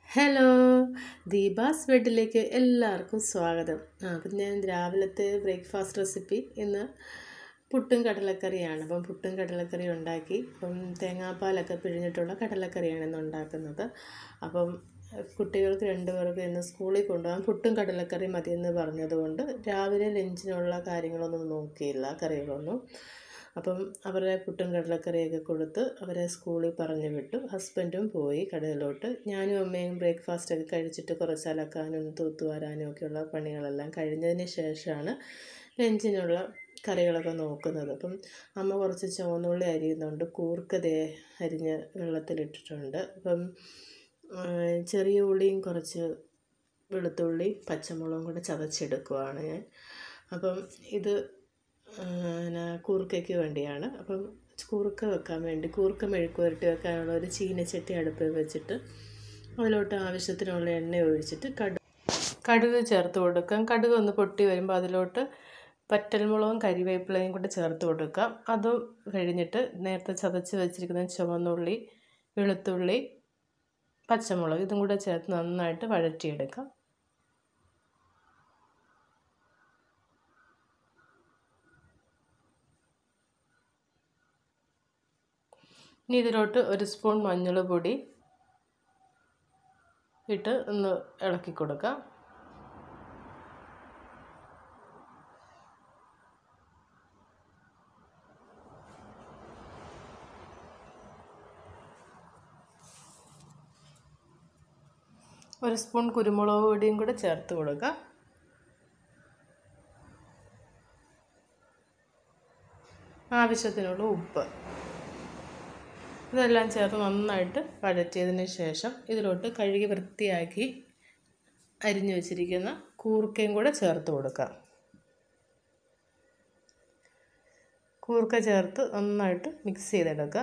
hello Deepa's ബെഡിലേക്ക് എല്ലാവർക്കും സ്വാഗതം ആ അപ്പം ഞാൻ രാവിലത്തെ ബ്രേക്ക്ഫാസ്റ്റ് റെസിപ്പി ഇന്ന് പുട്ടും കടലക്കറിയാണ് അപ്പം പുട്ടും കടലക്കറി ഉണ്ടാക്കി അപ്പം തേങ്ങാപ്പാലൊക്കെ പിഴിഞ്ഞിട്ടുള്ള കടലക്കറിയാണ് ഇന്ന് ഉണ്ടാക്കുന്നത് അപ്പം കുട്ടികൾക്ക് രണ്ടുപേർക്ക് ഇന്ന് സ്കൂളിൽ കൊണ്ടുപോകാൻ പുട്ടും കടലക്കറി മതിയെന്ന് പറഞ്ഞതുകൊണ്ട് രാവിലെ ലഞ്ചിനുള്ള കാര്യങ്ങളൊന്നും നോക്കിയില്ല കറികളൊന്നും അപ്പം അവരെ പുട്ടും കടലക്കറിയൊക്കെ കൊടുത്ത് അവരെ സ്കൂളിൽ പറഞ്ഞു വിട്ടു ഹസ്ബൻഡും പോയി കടയിലോട്ട് ഞാനും അമ്മയും ബ്രേക്ക്ഫാസ്റ്റൊക്കെ കഴിച്ചിട്ട് കുറച്ച് അലക്കാനും തൂത്തുവാരാനും ഒക്കെയുള്ള പണികളെല്ലാം കഴിഞ്ഞതിന് ശേഷമാണ് ലഞ്ചിനുള്ള കറികളൊക്കെ നോക്കുന്നത് അപ്പം അമ്മ കുറച്ച് ചുവന്നുള്ളി അരിയുന്നുണ്ട് കൂർക്ക ദേ അരിഞ്ഞ് വെള്ളത്തിലിട്ടിട്ടുണ്ട് അപ്പം ചെറിയ ഉള്ളിയും കുറച്ച് വെളുത്തുള്ളി പച്ചമുളകും കൂടെ ചതച്ചെടുക്കുവാണ് ഞാൻ അപ്പം ഇത് പിന്നെ കൂർക്കയ്ക്ക് വേണ്ടിയാണ് അപ്പം കൂർക്ക വെക്കാൻ വേണ്ടി കൂർക്ക മെഴുക്ക് പുരട്ടി വെക്കാനുള്ള ഒരു ചീനച്ചട്ടി അടുപ്പിൽ വെച്ചിട്ട് അതിലോട്ട് ആവശ്യത്തിനുള്ള എണ്ണ ഒഴിച്ചിട്ട് കടു കടുക് ചേർത്ത് കൊടുക്കാം കടുക് ഒന്ന് പൊട്ടി വരുമ്പോൾ അതിലോട്ട് പറ്റൽമുളകും കരിവേപ്പിലയും കൂടെ ചേർത്ത് കൊടുക്കാം അതും കഴിഞ്ഞിട്ട് നേരത്തെ ചതച്ച് വെച്ചിരിക്കുന്ന ചുവന്നുള്ളി വെളുത്തുള്ളി പച്ചമുളക് ഇതും കൂടെ ചേർത്ത് നന്നായിട്ട് വഴറ്റിയെടുക്കാം ഇനി ഇതിലോട്ട് ഒരു സ്പൂൺ മഞ്ഞൾ പൊടി ഇട്ട് ഒന്ന് ഇളക്കി കൊടുക്കാം ഒരു സ്പൂൺ കുരുമുളക് പൊടിയും കൂടെ ചേർത്ത് കൊടുക്കാം ആവശ്യത്തിനുള്ള ഉപ്പ് ഇതെല്ലാം ചേർത്ത് നന്നായിട്ട് വഴറ്റിയതിന് ശേഷം ഇതിലോട്ട് കഴുകി വൃത്തിയാക്കി അരിഞ്ഞു വെച്ചിരിക്കുന്ന കൂർക്കയും കൂടെ ചേർത്ത് കൊടുക്കാം കൂർക്ക ചേർത്ത് നന്നായിട്ട് മിക്സ് ചെയ്തെടുക്കുക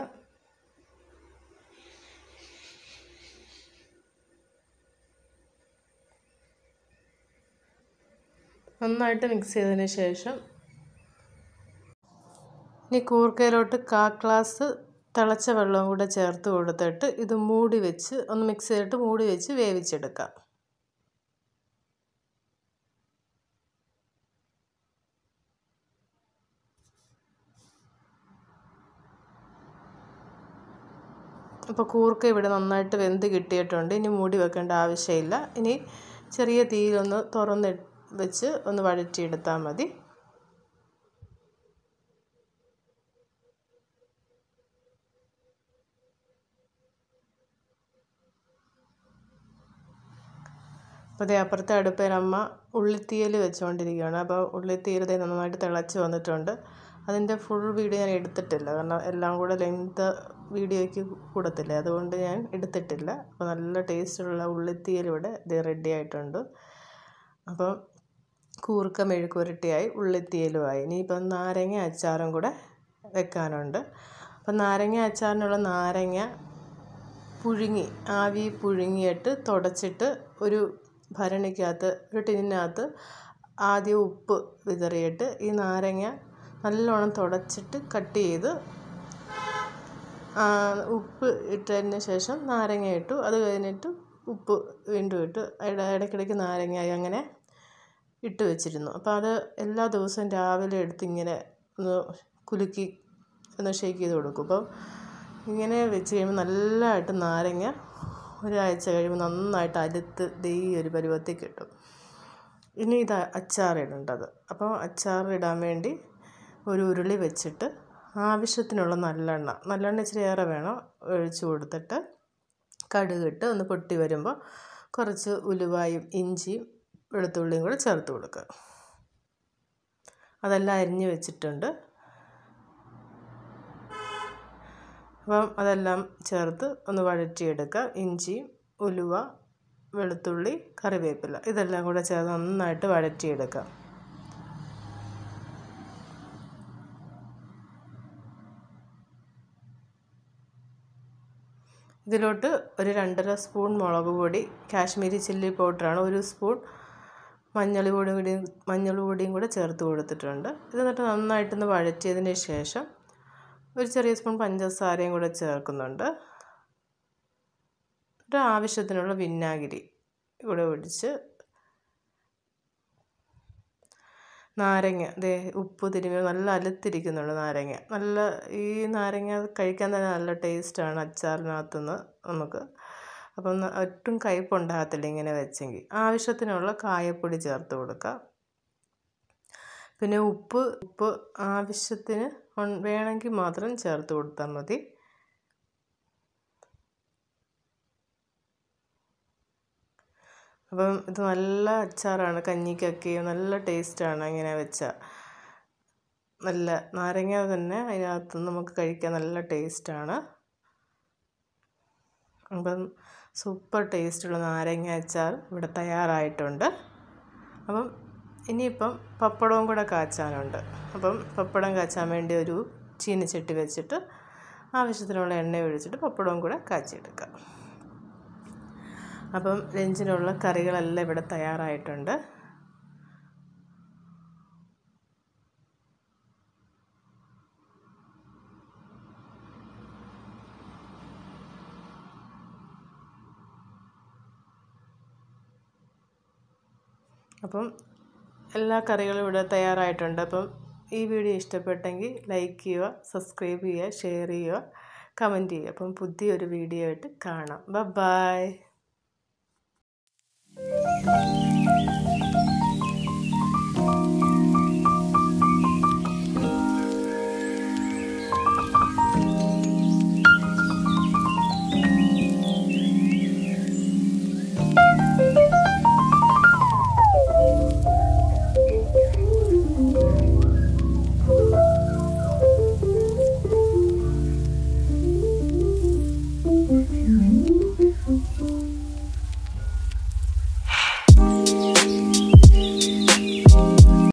നന്നായിട്ട് മിക്സ് ചെയ്തതിന് ശേഷം ഇനി കൂർക്കയിലോട്ട് കാ ഗ്ലാസ് തിളച്ച വെള്ളവും കൂടെ ചേർത്ത് കൊടുത്തിട്ട് ഇത് മൂടി വെച്ച് ഒന്ന് മിക്സ് ചെയ്തിട്ട് മൂടി വെച്ച് വേവിച്ചെടുക്കാം അപ്പോൾ കൂർക്ക ഇവിടെ നന്നായിട്ട് വെന്ത് കിട്ടിയിട്ടുണ്ട് ഇനി മൂടി വെക്കേണ്ട ആവശ്യമില്ല ഇനി ചെറിയ തീയിലൊന്ന് തുറന്ന് വെച്ച് ഒന്ന് വഴറ്റിയെടുത്താൽ മതി അപ്പോൾ അതേ അപ്പുറത്തെ അടുപ്പിൽ അമ്മ ഉള്ളിത്തീയൽ വെച്ചുകൊണ്ടിരിക്കുകയാണ് അപ്പോൾ ഉള്ളിത്തീയൽ നന്നായിട്ട് തിളച്ച് വന്നിട്ടുണ്ട് അതിൻ്റെ ഫുൾ വീഡിയോ ഞാൻ എടുത്തിട്ടില്ല കാരണം എല്ലാം കൂടെ ലെങ്ത് വീഡിയോയ്ക്ക് കൂടത്തില്ല അതുകൊണ്ട് ഞാൻ എടുത്തിട്ടില്ല അപ്പോൾ നല്ല ടേസ്റ്റുള്ള ഉള്ളിത്തീയൽ ഇവിടെ ഇത് റെഡി ആയിട്ടുണ്ട് അപ്പോൾ കൂർക്ക മെഴുക്കുരട്ടിയായി ഉള്ളിത്തീയലുമായി ഇനിയിപ്പം നാരങ്ങ അച്ചാറും കൂടെ വെക്കാനുണ്ട് അപ്പം നാരങ്ങ അച്ചാറിനുള്ള നാരങ്ങ പുഴുങ്ങി ആവി പുഴുങ്ങിയിട്ട് തുടച്ചിട്ട് ഒരു ഭരണിക്കകത്ത് ഒരു ടിന്നിനകത്ത് ആദ്യം ഉപ്പ് വിതറിയിട്ട് ഈ നാരങ്ങ നല്ലോണം തുടച്ചിട്ട് കട്ട് ചെയ്ത് ഉപ്പ് ഇട്ടതിന് ശേഷം നാരങ്ങ ഇട്ടു അത് കഴിഞ്ഞിട്ട് ഉപ്പ് വീണ്ടും ഇട്ട് ഇടയ്ക്കിടയ്ക്ക് നാരങ്ങയായി അങ്ങനെ ഇട്ട് വെച്ചിരുന്നു അപ്പോൾ അത് എല്ലാ ദിവസവും രാവിലെ എടുത്ത് ഇങ്ങനെ ഒന്ന് കുലുക്കി ഒന്ന് ഷേക്ക് ചെയ്ത് കൊടുക്കും അപ്പോൾ ഇങ്ങനെ വെച്ച് കഴിയുമ്പോൾ നല്ലതായിട്ട് നാരങ്ങ ഒരാഴ്ച കഴിയുമ്പോൾ നന്നായിട്ട് അലുത്ത് ദേ ഈ ഒരു പരുവത്തിൽ കിട്ടും ഇനി ഇത് അച്ചാറിടേണ്ടത് അപ്പോൾ അച്ചാറിടാൻ വേണ്ടി ഒരു ഉരുളി വെച്ചിട്ട് ആവശ്യത്തിനുള്ള നല്ലെണ്ണ നല്ലെണ്ണ ഇച്ചിരി ഏറെ വേണം ഒഴിച്ച് കൊടുത്തിട്ട് കടുകിട്ട് ഒന്ന് പൊട്ടി വരുമ്പോൾ കുറച്ച് ഉലുവായും ഇഞ്ചിയും വെളുത്തുള്ളിയും കൂടെ ചേർത്ത് കൊടുക്കുക അതെല്ലാം അരിഞ്ഞ് വെച്ചിട്ടുണ്ട് അപ്പം അതെല്ലാം ചേർത്ത് ഒന്ന് വഴറ്റിയെടുക്കുക ഇഞ്ചി ഉലുവ വെളുത്തുള്ളി കറിവേപ്പില ഇതെല്ലാം കൂടെ ചേർത്ത് നന്നായിട്ട് വഴറ്റിയെടുക്കുക ഇതിലോട്ട് ഒരു രണ്ടര സ്പൂൺ മുളക് പൊടി കാശ്മീരി ചില്ലി പൗഡറാണ് ഒരു സ്പൂൺ മഞ്ഞൾ പൊടിയും കൂടി മഞ്ഞൾ പൊടിയും കൂടെ ചേർത്ത് കൊടുത്തിട്ടുണ്ട് ഇത് എന്നിട്ട് നന്നായിട്ടൊന്ന് വഴറ്റിയതിന് ശേഷം ഒരു ചെറിയ സ്പൂൺ പഞ്ചസാരയും കൂടെ ചേർക്കുന്നുണ്ട് എന്നിട്ട് ആവശ്യത്തിനുള്ള വിനാഗിരി കൂടെ ഒഴിച്ച് നാരങ്ങ ദേ ഉപ്പ് തിരുമ്മി നല്ല അലുത്തിരിക്കുന്നുണ്ട് നാരങ്ങ നല്ല ഈ നാരങ്ങ കഴിക്കാൻ തന്നെ നല്ല ടേസ്റ്റാണ് അച്ചാറിനകത്തുനിന്ന് നമുക്ക് അപ്പം ഒട്ടും കയ്പുണ്ടാകത്തില്ല ഇങ്ങനെ വെച്ചെങ്കിൽ ആവശ്യത്തിനുള്ള കായപ്പൊടി ചേർത്ത് കൊടുക്കുക പിന്നെ ഉപ്പ് ഉപ്പ് ആവശ്യത്തിന് വേണമെങ്കിൽ മാത്രം ചേർത്ത് കൊടുത്താൽ മതി അപ്പം ഇത് നല്ല അച്ചാറാണ് കഞ്ഞിക്കൊക്കെ നല്ല ടേസ്റ്റാണ് ഇങ്ങനെ വെച്ചാൽ നല്ല നാരങ്ങ തന്നെ അതിനകത്ത് നമുക്ക് കഴിക്കാൻ നല്ല ടേസ്റ്റാണ് അപ്പം സൂപ്പർ ടേസ്റ്റുള്ള നാരങ്ങ അച്ചാർ ഇവിടെ തയ്യാറായിട്ടുണ്ട് അപ്പം ഇനിയിപ്പം പപ്പടവും കൂടെ കാച്ചാനുണ്ട് അപ്പം പപ്പടം കാച്ചാൻ വേണ്ടി ഒരു ചീനിച്ചട്ടി വെച്ചിട്ട് ആവശ്യത്തിനുള്ള എണ്ണ ഒഴിച്ചിട്ട് പപ്പടവും കൂടെ കാച്ചിയെടുക്കാം അപ്പം ലഞ്ചിനുള്ള കറികളെല്ലാം ഇവിടെ തയ്യാറായിട്ടുണ്ട് അപ്പം എല്ലാ കറികളും ഇവിടെ തയ്യാറായിട്ടുണ്ട് അപ്പം ഈ വീഡിയോ ഇഷ്ടപ്പെട്ടെങ്കിൽ ലൈക്ക് ചെയ്യുക സബ്സ്ക്രൈബ് ചെയ്യുക ഷെയർ ചെയ്യുക കമൻറ്റ് ചെയ്യുക അപ്പം പുതിയൊരു വീഡിയോ ആയിട്ട് കാണാം ബൈ